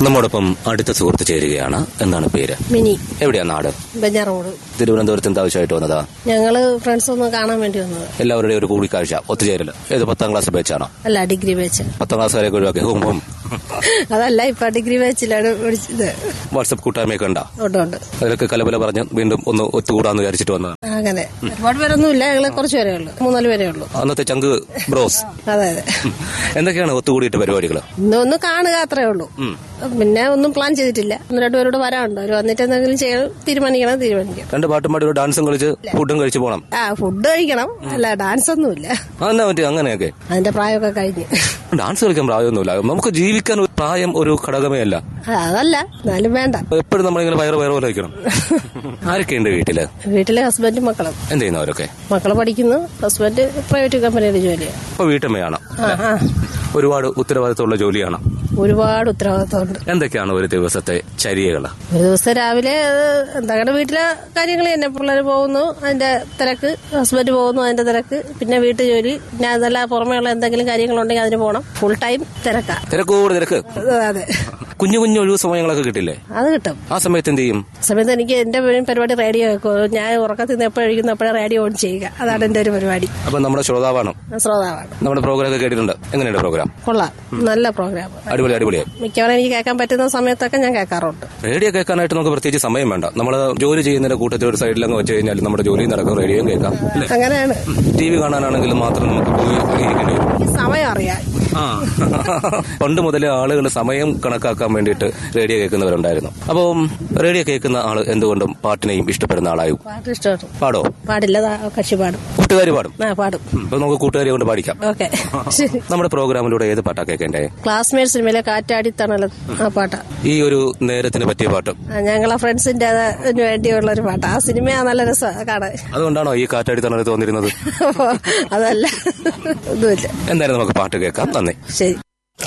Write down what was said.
നമ്മോടൊപ്പം അടുത്ത സുഹൃത്ത് ചേരുകയാണ് എന്താണ് പേര് മിനി എവിടെയാ നാട് ബഞ്ഞാറോട് തിരുവനന്തപുരത്ത് എന്താ ആവശ്യമായിട്ട് വന്നതാ ഞങ്ങള് ഫ്രണ്ട്സ് ഒന്ന് കാണാൻ വേണ്ടി വന്നത് എല്ലാവരുടെയും ഒരു കൂടിക്കാഴ്ച ഒത്തുചേരല് ഏത് പത്താം ക്ലാസ് ബാച്ചാണോ അല്ല ഡിഗ്രി ബാച്ച് പത്താം ക്ലാസ്സുകാരെയൊക്കെ ഒഴിവാക്കി ഹോം ഹോം അതല്ല ഇപ്പൊ ഡിഗ്രി ബാച്ചിലാണ് പഠിച്ചത് വാട്സപ്പ് കൂട്ടായ്മയൊക്കെ ഉണ്ടാ ഉണ്ട് ഉണ്ട് അതിലൊക്കെ കലബല പറഞ്ഞ് വീണ്ടും ഒന്ന് ഒത്തുകൂടാന്ന് വിചാരിച്ചിട്ട് വന്നതാണ് അങ്ങനെ ഒരുപാട് പേരൊന്നുമില്ല ഞങ്ങള് കുറച്ച് പേരേ ഉള്ളൂ മൂന്നാല് പേരേ ഉള്ളൂ അന്നത്തെ ചങ്ക് ബ്രോസ് അതെ അതെ എന്തൊക്കെയാണ് ഒത്തുകൂടിയിട്ട് പരിപാടികൾ ഇന്ന് ഒന്ന് കാണുക അത്രേ ഉള്ളൂ പിന്നെ ഒന്നും പ്ലാൻ ചെയ്തിട്ടില്ല ഒന്ന് രണ്ടുപേരോട് വരാനുണ്ട് അവർ വന്നിട്ട് എന്തെങ്കിലും ചെയ്യണം തീരുമാനിക്കണം തീരുമാനിക്കണം രണ്ട് പാട്ടും പാടി ഒരു ഡാൻസും കളിച്ച് ഫുഡും കഴിച്ചു പോകണം ആ ഫുഡ് കഴിക്കണം അല്ല ഡാൻസ് ഒന്നുമില്ല അതെന്നാ പറ്റി അങ്ങനെയൊക്കെ അതിന്റെ പ്രായമൊക്കെ കഴിഞ്ഞ് ഡാൻസ് കളിക്കാൻ പ്രായമൊന്നുമില്ല നമുക്ക് ജീവിക്കാൻ ഒരു പ്രായം ഒരു ഘടകമേ അല്ല ആ, അതല്ല എന്നാലും വേണ്ട എപ്പോഴും നമ്മളിങ്ങനെ വയറ് വയറ് പോലെ വയ്ക്കണം ആരൊക്കെയുണ്ട് വീട്ടില് വീട്ടിലെ ഹസ്ബൻഡും മക്കളും എന്ത് ചെയ്യുന്നവരൊക്കെ മക്കള് പഠിക്കുന്നു ഹസ്ബൻഡ് പ്രൈവറ്റ് കമ്പനിയുടെ ജോലിയാണ് ഇപ്പൊ വീട്ടമ്മയാണ് ആ ആ ഒരുപാട് ഉത്തരവാദിത്തമുള്ള ജോലിയാണ് ഒരുപാട് ഉത്തരവാദിത്തമുണ്ട് എന്തൊക്കെയാണ് ഒരു ദിവസത്തെ ചര്യകൾ ഒരു ദിവസം രാവിലെ എന്താണ് വീട്ടിലെ കാര്യങ്ങൾ തന്നെ പിള്ളേർ പോകുന്നു അതിന്റെ തിരക്ക് ഹസ്ബൻഡ് പോകുന്നു അതിന്റെ തിരക്ക് പിന്നെ വീട്ടു ജോലി പിന്നെ അതല്ല പുറമേയുള്ള എന്തെങ്കിലും കാര്യങ്ങളുണ്ടെങ്കിൽ അതിന് പോകണം ഫുൾ ടൈം തിരക്കാ തിരക്കോട് തിരക്ക് അത് അതെ കുഞ്ഞു കുഞ്ഞു ഒഴിവ് സമയങ്ങളൊക്കെ കിട്ടില്ലേ അത് കിട്ടും ആ സമയത്ത് എന്ത് ചെയ്യും ആ സമയത്ത് എനിക്ക് എന്റെ മെയിൻ പരിപാടി റേഡിയോ വെക്കും ഞാൻ ഉറക്കത്തിൽ നിന്ന് എപ്പോഴും കഴിക്കുന്നു എപ്പോഴും റേഡിയോ ഓൺ ചെയ്യുക അതാണ് എന്റെ ഒരു പരിപാടി അപ്പൊ നമ്മുടെ ശ്രോതാവാണ് ഞാൻ ശ്രോതാവാണ് നമ്മുടെ പ്രോഗ്രാം ഒക്കെ കേട്ടിട്ടുണ്ട് എങ്ങനെയുണ്ട് പ്രോഗ്രാം കൊള്ളാം നല്ല പ്രോഗ്രാം അടിപൊളി അടിപൊളിയായി മിക്കവാറും എനിക്ക് കേൾക്കാൻ പറ്റുന്ന സമയത്തൊക്കെ ഞാൻ കേൾക്കാറുണ്ട് റേഡിയോ കേൾക്കാനായിട്ട് നമുക്ക് പ്രത്യേകിച്ച് സമയം വേണ്ട നമ്മൾ ജോലി ചെയ്യുന്നതിന്റെ കൂട്ടത്തിൽ ഒരു സൈഡിലങ്ങ് വെച്ച് കഴിഞ്ഞാൽ നമ്മുടെ ജോലിയും നടക്കും റേഡിയോയും കേൾക്കാം അല്ലേ അങ്ങനെയാണ് ടി വി കാണാനാണെങ്കിലും മാത്രം നമുക്ക് പോയി ഇരിക്കേണ്ടി വരും ഈ സമയം അറിയാം ആ പണ്ട് മുതലേ ആളുകൾ സമയം കണക്കാക്കാൻ വേണ്ടിയിട്ട് റേഡിയോ കേൾക്കുന്നവരുണ്ടായിരുന്നു അപ്പം റേഡിയോ കേൾക്കുന്ന ആള് എന്തുകൊണ്ടും പാട്ടിനെയും ഇഷ്ടപ്പെടുന്ന ആളായും പാട്ട് ഇഷ്ടമാണ് പാടോ പാടില്ല ദാ കക്ഷി പാടും കൂട്ടുകാരി പാടും ആ പാടും ഉം, അപ്പൊ നമുക്ക് കൂട്ടുകാരി കൊണ്ട് പാടിക്കാം ഓക്കെ ശരി നമ്മുടെ പ്രോഗ്രാമിലൂടെ ഏത് പാട്ടാ കേൾക്കേണ്ടേ ക്ലാസ്മേറ്റ് സിനിമയിലെ കാറ്റാടി തണല ആ പാട്ടാ ഈ ഒരു നേരത്തിന് പറ്റിയ പാട്ട് ആ, ഞങ്ങളെ ഫ്രണ്ട്സിന്റെ അതിന് വേണ്ടിയുള്ള ഒരു പാട്ടാ ആ സിനിമ നല്ല രസമാണ് കാണാൻ അതുകൊണ്ടാണോ ഈ കാറ്റാടി തണല് തോന്നിരുന്നത് അതല്ല ഒന്നുമില്ല എന്തായാലും നമുക്ക് പാട്ട് കേൾക്കാം നന്ദി ശരി